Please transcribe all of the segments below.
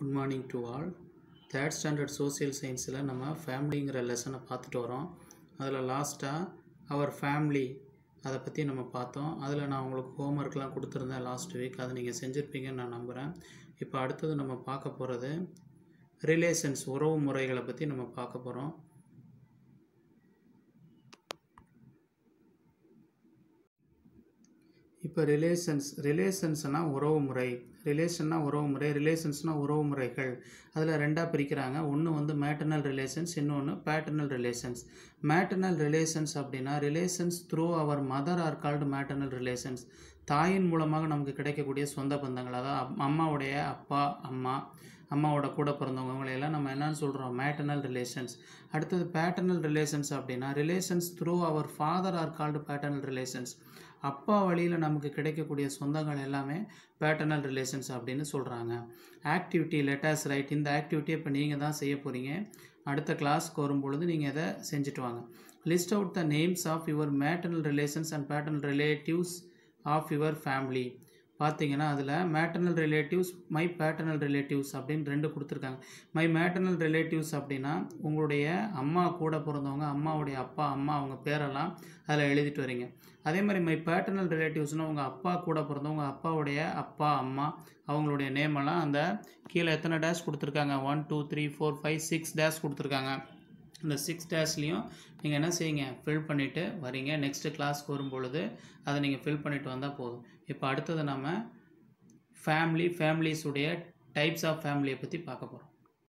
good morning to all third standard social சயின்ஸில் நம்ம ஃபேமிலிங்கிற லெசனை பார்த்துட்டு வரோம் அதில் லாஸ்ட்டாக அவர் ஃபேமிலி அதை பற்றி நம்ம பார்த்தோம் அதில் நான் உங்களுக்கு ஹோம்ஒர்க்லாம் கொடுத்துருந்தேன் லாஸ்ட் வீக் அதை நீங்கள் செஞ்சுருப்பீங்கன்னு நான் நம்புகிறேன் இப்போ அடுத்தது நம்ம பார்க்க போகிறது ரிலேஷன்ஸ் உறவு முறைகளை பற்றி நம்ம பார்க்க போகிறோம் இப்போ ரிலேஷன்ஸ் ரிலேஷன்ஸ்னால் உறவு முறை ரிலேஷன்னா உறவு முறை ரிலேஷன்ஸ்னால் உறவு முறைகள் அதில் ரெண்டாக பிரிக்கிறாங்க ஒன்று வந்து மேட்டர்னல் ரிலேஷன்ஸ் இன்னொன்று பேட்டர்னல் ரிலேஷன்ஸ் மேட்டர்னல் ரிலேஷன்ஸ் அப்படின்னா relations through our mother are called maternal relations தாயின் மூலமாக நமக்கு கிடைக்கக்கூடிய சொந்த பந்தங்கள் அதாவது அப்- அம்மாவுடைய அப்பா அம்மா அம்மாவோட கூட பிறந்தவங்க இவங்களையெல்லாம் நம்ம என்னன்னு சொல்கிறோம் மேட்டர்னல் ரிலேஷன்ஸ் அடுத்தது பேட்டர்னல் ரிலேஷன்ஸ் அப்படின்னா relations through our father are called paternal relations அப்பா வழியில் நமக்கு கிடைக்கக்கூடிய சொந்தங்கள் எல்லாமே பேட்டர்னல் ரிலேஷன்ஸ் அப்படின்னு சொல்கிறாங்க ஆக்டிவிட்டி லெட்டர்ஸ் ரைட் இந்த ஆக்டிவிட்டியை இப்போ நீங்கள் தான் செய்ய போகிறீங்க அடுத்த கிளாஸ்க்கு வரும்பொழுது நீங்கள் இதை செஞ்சுட்டு வாங்க list out the names of your maternal relations and paternal relatives of your family பார்த்தீங்கன்னா அதில் maternal relatives my paternal relatives அப்படின்னு ரெண்டு கொடுத்துருக்காங்க மை மேட்டர்னல் ரிலேட்டிவ்ஸ் அப்படின்னா உங்களுடைய அம்மா கூட பிறந்தவங்க அம்மாவுடைய அப்பா அம்மா அவங்க பேரெல்லாம் அதில் எழுதிட்டு வரீங்க அதே மாதிரி மை பேட்டர்னல் ரிலேட்டிவ்ஸ்னால் உங்கள் அப்பா கூட பிறந்தவங்க அப்பாவுடைய அப்பா அம்மா அவங்களுடைய நேம் எல்லாம் அந்த கீழே எத்தனை டேஷ் கொடுத்துருக்காங்க one two three four five six dash கொடுத்துருக்காங்க இந்த சிக்ஸ் டேஷ்லேயும் நீங்கள் என்ன செய்யுங்க ஃபில் பண்ணிவிட்டு வரீங்க நெக்ஸ்ட்டு கிளாஸ்க்கு வரும்பொழுது அதை நீங்கள் ஃபில் பண்ணிட்டு வந்தால் போதும் இப்போ அடுத்தது நம்ம ஃபேமிலி ஃபேமிலிஸுடைய டைப்ஸ் ஆஃப் ஃபேமிலியை பற்றி பார்க்க போகிறோம்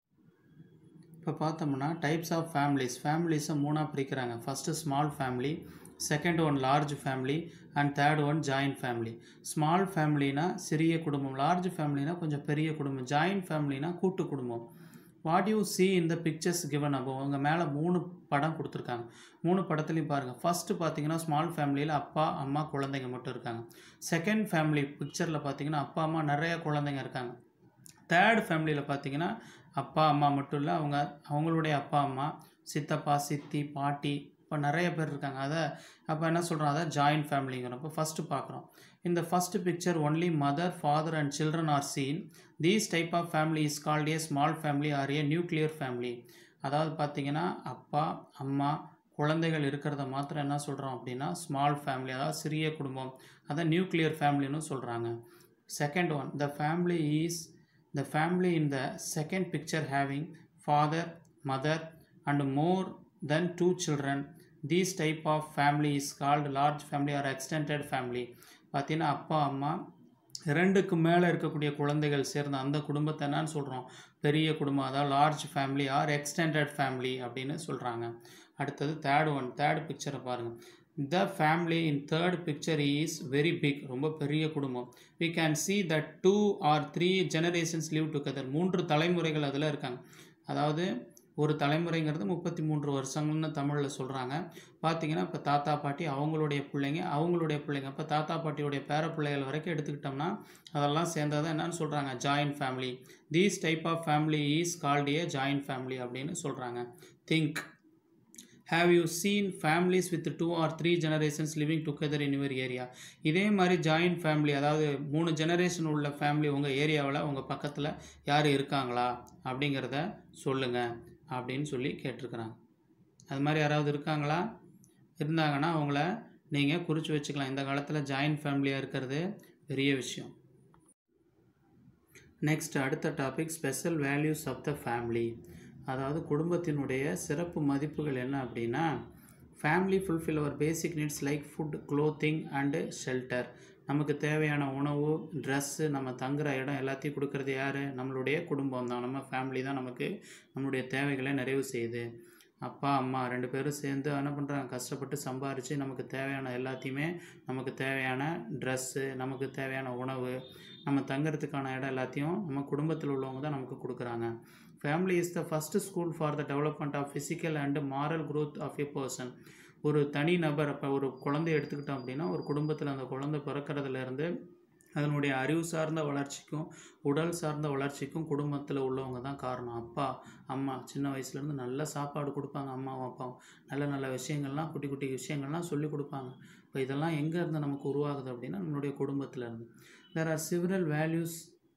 இப்போ பார்த்தோம்னா டைப்ஸ் ஆஃப் ஃபேமிலிஸ் ஃபேமிலிஸை மூணாக பிரிக்கிறாங்க first small family second one large family and third one joint family small ஃபேமிலினா சிறிய குடும்பம் லார்ஜ் ஃபேமிலினா கொஞ்சம் பெரிய குடும்பம் ஜாயின்ட் ஃபேமிலினா கூட்டு குடும்பம் what you see in the pictures given above அவங்க மேலே மூணு படம் கொடுத்துருக்காங்க மூணு படத்துலையும் பாருங்கள் ஃபஸ்ட்டு பார்த்தீங்கன்னா ஸ்மால் ஃபேமிலியில் அப்பா அம்மா குழந்தைங்க மட்டும் இருக்காங்க செகண்ட் ஃபேமிலி பிக்சரில் பார்த்தீங்கன்னா அப்பா அம்மா நிறைய குழந்தைங்க இருக்காங்க தேர்ட் ஃபேமிலியில் பார்த்தீங்கன்னா அப்பா அம்மா மட்டும் இல்லை அவங்க அவங்களுடைய அப்பா அம்மா சித்தப்பா சித்தி பாட்டி இப்போ நிறைய பேர் இருக்காங்க அதை அப்போ என்ன சொல்கிறோம் அதை ஜாயின்ட் ஃபேமிலிங்கிறோம் இப்போ ஃபஸ்ட்டு பார்க்குறோம் இந்த first picture only mother father and children are seen these type of family is called a small family or a nuclear family அதாவது பார்த்தீங்கன்னா அப்பா அம்மா குழந்தைகள் இருக்கிறத மாத்திரம் என்ன சொல்கிறோம் அப்படின்னா ஸ்மால் ஃபேமிலி அதாவது சிறிய குடும்பம் அதை நியூக்ளியர் ஃபேமிலின்னு சொல்கிறாங்க second one the family is the family in the second picture having father mother and more than two children these type of family is called large family or extended family பார்த்தீங்கன்னா அப்பா அம்மா ரெண்டுக்கு மேலே இருக்கக்கூடிய குழந்தைகள் சேர்ந்த அந்த குடும்பத்தை என்னன்னு சொல்கிறோம் பெரிய குடும்பம் அதாவது large family or extended family அப்படின்னு சொல்கிறாங்க அடுத்தது தேர்ட் ஒன் தேர்ட் பிக்சரை பாருங்கள் the family in third picture is very big ரொம்ப பெரிய குடும்பம் we can see that two or three generations live together மூன்று தலைமுறைகள் அதில் இருக்காங்க அதாவது ஒரு தலைமுறைங்கிறது முப்பத்தி மூன்று வருஷங்கள்னு தமிழில் சொல்கிறாங்க பார்த்தீங்கன்னா இப்போ தாத்தா பாட்டி அவங்களுடைய பிள்ளைங்க அவங்களுடைய பிள்ளைங்க இப்போ தாத்தா பாட்டியுடைய பேர பிள்ளைகள் வரைக்கும் எடுத்துக்கிட்டோம்னா அதெல்லாம் சேர்ந்தது என்னன்னு சொல்கிறாங்க joint family these type of family is called a joint family அப்படின்னு சொல்கிறாங்க think have you seen families with two or three generations living together in your area இதே மாதிரி ஜாயின்ட் ஃபேமிலி அதாவது மூணு ஜெனரேஷன் உள்ள ஃபேமிலி உங்கள் ஏரியாவில் உங்கள் பக்கத்தில் யார் இருக்காங்களா அப்படிங்கிறத சொல்லுங்கள் அப்படின்னு சொல்லி கேட்டிருக்கிறாங்க அது மாதிரி யாராவது இருக்காங்களா இருந்தாங்கன்னா அவங்கள நீங்கள் குறித்து வச்சுக்கலாம் இந்த காலத்தில் ஜாயின்ட் ஃபேமிலியாக இருக்கிறது பெரிய விஷயம் நெக்ஸ்ட் அடுத்த topic special values of the family அதாவது குடும்பத்தினுடைய சிறப்பு மதிப்புகள் என்ன அப்படின்னா family fulfil our basic needs like food clothing and shelter நமக்கு தேவையான உணவு ட்ரெஸ்ஸு நம்ம தங்குற இடம் எல்லாத்தையும் கொடுக்கறது யார் நம்மளுடைய குடும்பம் தான் நம்ம ஃபேமிலி தான் நமக்கு நம்மளுடைய தேவைகளை நிறைவு செய்யுது அப்பா அம்மா ரெண்டு பேரும் சேர்ந்து என்ன பண்ணுறாங்க கஷ்டப்பட்டு சம்பாரித்து நமக்கு தேவையான எல்லாத்தையுமே நமக்கு தேவையான ட்ரெஸ்ஸு நமக்கு தேவையான உணவு நம்ம தங்குறதுக்கான இடம் எல்லாத்தையும் நம்ம குடும்பத்தில் உள்ளவங்க தான் நமக்கு கொடுக்குறாங்க family is the first school for the development of physical and moral growth of a person ஒரு தனி நபர் அப்போ ஒரு குழந்தைய எடுத்துக்கிட்டோம் அப்படின்னா ஒரு குடும்பத்தில் அந்த குழந்தை பிறக்கிறதுலேருந்து அதனுடைய அறிவு சார்ந்த வளர்ச்சிக்கும் உடல் சார்ந்த வளர்ச்சிக்கும் குடும்பத்தில் உள்ளவங்க தான் காரணம் அப்பா அம்மா சின்ன வயசுலேருந்து நல்ல சாப்பாடு கொடுப்பாங்க அம்மாவும் அப்பாவும் நல்ல நல்ல விஷயங்கள்லாம் குட்டி குட்டி விஷயங்கள்லாம் சொல்லி கொடுப்பாங்க இப்போ இதெல்லாம் எங்கே இருந்து நமக்கு உருவாகுது அப்படின்னா நம்மளுடைய குடும்பத்தில் இருந்து there are several values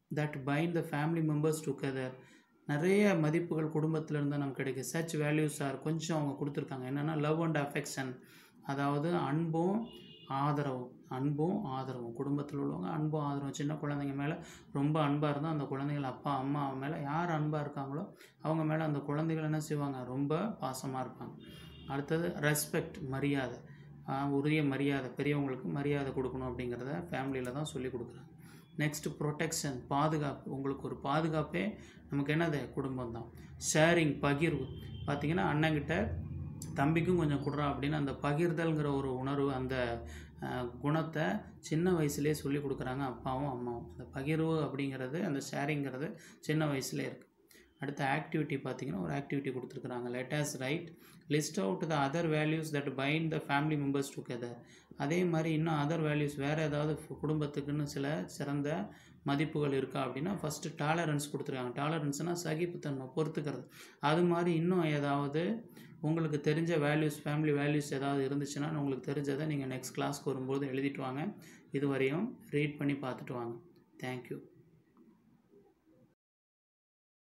that bind the family members together நிறைய மதிப்புகள் குடும்பத்தில் இருந்து நமக்கு கிடைக்கும் சச் வேல்யூஸ் ஆர் கொஞ்சம் அவங்க கொடுத்துருக்காங்க என்னென்னா லவ் அண்ட் அஃபெக்ஷன் அதாவது அன்பும் ஆதரவும் அன்பும் ஆதரவும் குடும்பத்தில் உள்ளவங்க அன்பும் ஆதரவும் சின்ன குழந்தைங்க மேலே ரொம்ப அன்பாக இருந்தால் அந்த குழந்தைகள் அப்பா அம்மா மேலே யார் அன்பாக இருக்காங்களோ அவங்க மேலே அந்த குழந்தைகள் என்ன செய்வாங்க ரொம்ப பாசமாக இருப்பாங்க அடுத்தது ரெஸ்பெக்ட் மரியாதை ஆஹ் உரிய மரியாதை பெரியவங்களுக்கு மரியாதை கொடுக்கணும் அப்படிங்கிறத ஃபேமிலியில் தான் சொல்லி கொடுக்குறாங்க நெக்ஸ்ட் ப்ரொடெக்ஷன் பாதுகாப்பு உங்களுக்கு ஒரு பாதுகாப்பே நமக்கு என்னது குடும்பம் தான் ஷேரிங் பகிர்வு பார்த்தீங்கன்னா அண்ணங்கிட்ட தம்பிக்கும் கொஞ்சம் கொடுறா அப்படின்னு அந்த பகிர்தல்ங்கிற ஒரு உணர்வு அந்த அஹ், குணத்தை சின்ன வயசுலேயே சொல்லி கொடுக்குறாங்க அப்பாவும் அம்மாவும் அந்த பகிர்வு அப்படிங்கிறது அந்த ஷேரிங்கிறது சின்ன வயசுலேயே இருக்குது அடுத்த ஆக்டிவிட்டி பார்த்தீங்கன்னா ஒரு ஆக்டிவிட்டி கொடுத்துருக்குறாங்க let's write list out the other values that bind the family members together அதே மாதிரி இன்னும் அதர் வேல்யூஸ் வேறு ஏதாவது ஃபு- குடும்பத்துக்குன்னு சில சிறந்த மதிப்புகள் இருக்கா அப்படின்னா ஃபஸ்ட்டு டாலரன்ஸ் கொடுத்துருக்காங்க டாலரன்ஸ்னால் சகிப்புத்தன்மை பொறுத்துக்கிறது அது மாதிரி இன்னும் ஏதாவது உங்களுக்கு தெரிஞ்ச வேல்யூஸ் ஃபேமிலி வேல்யூஸ் ஏதாவது இருந்துச்சுன்னா உங்களுக்கு தெரிஞ்சதை நீங்கள் நெக்ஸ்ட் கிளாஸ்க்கு வரும்போது எழுதிட்டு வாங்க இதுவரையும் ரீட் பண்ணி பார்த்துட்டு வாங்க தேங்க்யூ